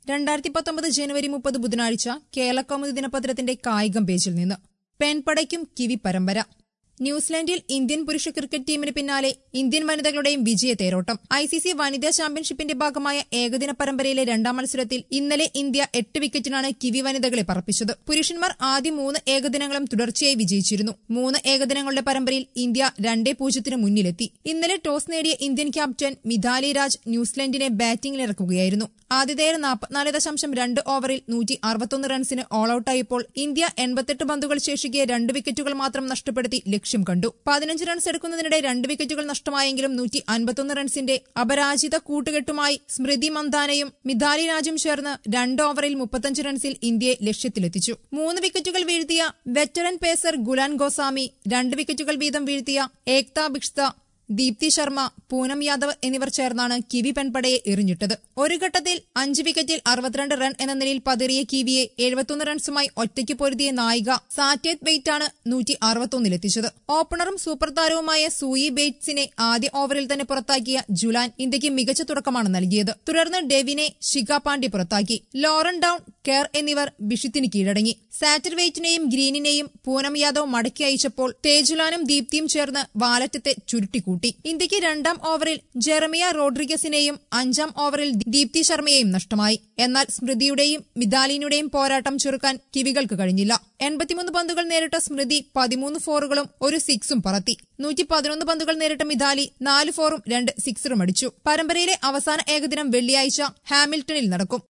രണ്ടായിരത്തി പത്തൊമ്പത് ജനുവരി മുപ്പത് ബുധനാഴ്ച കേരളകൗമുദി ദിനപത്രത്തിന്റെ കായികം പേജിൽ നിന്ന് പെൺപടയ്ക്കും കിവി പരമ്പര ന്യൂസിലാൻഡിൽ ഇന്ത്യൻ പുരുഷ ക്രിക്കറ്റ് ടീമിന് പിന്നാലെ ഇന്ത്യൻ വനിതകളുടെയും വിജയ തേരോട്ടം ഐ സി സി വനിതാ ചാമ്പ്യൻഷിപ്പിന്റെ ഭാഗമായ ഏകദിന പരമ്പരയിലെ രണ്ടാം മത്സരത്തിൽ ഇന്നലെ ഇന്ത്യ എട്ട് വിക്കറ്റിനാണ് കിവി വനിതകളെ പറപ്പിച്ചത് പുരുഷന്മാർ ആദ്യ മൂന്ന് ഏകദിനങ്ങളും തുടർച്ചയായി വിജയിച്ചിരുന്നു മൂന്ന് ഏകദിനങ്ങളുടെ പരമ്പരയിൽ ഇന്ത്യ രണ്ടേ പൂജ്യത്തിന് മുന്നിലെത്തി ഇന്നലെ ടോസ് നേടിയ ഇന്ത്യൻ ക്യാപ്റ്റൻ മിഥാലി രാജ് ന്യൂസിലൻഡിനെ ബാറ്റിംഗിലിറക്കുകയായിരുന്നു ആതിഥേയർ നാൽപ്പത്തിനാല് ദശാംശം രണ്ട് ഓവറിൽ നൂറ്റി അറുപത്തൊന്ന് റൺസിന് ഓൾ ഔട്ടായപ്പോൾ ഇന്ത്യ എൺപത്തെട്ട് പന്തുകൾ ശേഷിക്കെ രണ്ട് വിക്കറ്റുകൾ മാത്രം നഷ്ടപ്പെടുത്തി ലക്ഷ്യം കണ്ടു പതിനഞ്ച് റൺസ് എടുക്കുന്നതിനിടെ രണ്ട് വിക്കറ്റുകൾ നഷ്ടമായെങ്കിലും നൂറ്റി അൻപത്തൊന്ന് റൺസിന്റെ അപരാജിത കൂട്ടുകെട്ടുമായി സ്മൃതി മന്ദാനയും മിഥാലി രാജും ചേർന്ന് രണ്ട് ഓവറിൽ മുപ്പത്തഞ്ച് റൺസിൽ ഇന്ത്യയെ ലക്ഷ്യത്തിലെത്തിച്ചു മൂന്ന് വിക്കറ്റുകൾ വീഴ്ത്തിയ വെറ്ററൻ പേസർ ഗുലാൻ ഗോസാമി രണ്ട് വിക്കറ്റുകൾ വീതം വീഴ്ത്തിയ ഏക്ത ബിഷ്ത ദീപ്തി ശർമ്മ പൂനം യാദവ് എന്നിവർ ചേർന്നാണ് കിവി പെൺപടയെ എറിഞ്ഞിട്ടത് ഒരു ഘട്ടത്തിൽ അഞ്ച് വിക്കറ്റിൽ അറുപത്തിരണ്ട് റൺ എന്ന നിലയിൽ പതറിയ കിവിയെ എഴുപത്തൊന്ന് റൺസുമായി ഒറ്റയ്ക്ക് പൊരുതിയ നായിക സാറ്റേത് ബെയ്റ്റാണ് നൂറ്റി അറുപത്തൊന്നിലെത്തിച്ചത് ഓപ്പണറും സൂപ്പർ താരവുമായ സൂയി ബെയ്റ്റ്സിനെ ആദ്യ ഓവറിൽ തന്നെ പുറത്താക്കിയ ജുലാൻ ഇന്ത്യക്ക് മികച്ച തുടക്കമാണ് നൽകിയത് തുടർന്ന് ഡെവിനെ ഷിക പാണ്ഡ്യ പുറത്താക്കി ലോറൻ ഡൌൺ കെയർ എന്നിവർ ബിഷിത്തിന് കീഴടങ്ങി സാറ്റർ വെയ്റ്റിനെയും ഗ്രീനിനെയും പൂനം യാദവ് മടക്കി അയച്ചപ്പോൾ തേജുലാനും ദീപ്തിയും ചേർന്ന് വാലറ്റത്തെ ചുരുട്ടിക്കൂട്ടി ഇന്ത്യക്ക് രണ്ടാം ഓവറിൽ ജെറമിയ റോഡ്രിഗസിനെയും അഞ്ചാം ഓവറിൽ ദീപ്തി ശർമ്മയെയും നഷ്ടമായി എന്നാൽ സ്മൃതിയുടെയും മിതാലിനുടെയും പോരാട്ടം ചെറുക്കാൻ കിവികൾക്ക് കഴിഞ്ഞില്ല എൺപത്തിമൂന്ന് പന്തുകൾ നേരിട്ട സ്മൃതി പതിമൂന്ന് ഫോറുകളും ഒരു സിക്സും പറത്തി നൂറ്റി പതിനൊന്ന് പന്തുകൾ നേരിട്ട മിതാലി നാല് ഫോറും രണ്ട് സിക്സറും അടിച്ചു പരമ്പരയിലെ അവസാന ഏകദിനം വെള്ളിയാഴ്ച ഹാമിൽട്ടണിൽ നടക്കും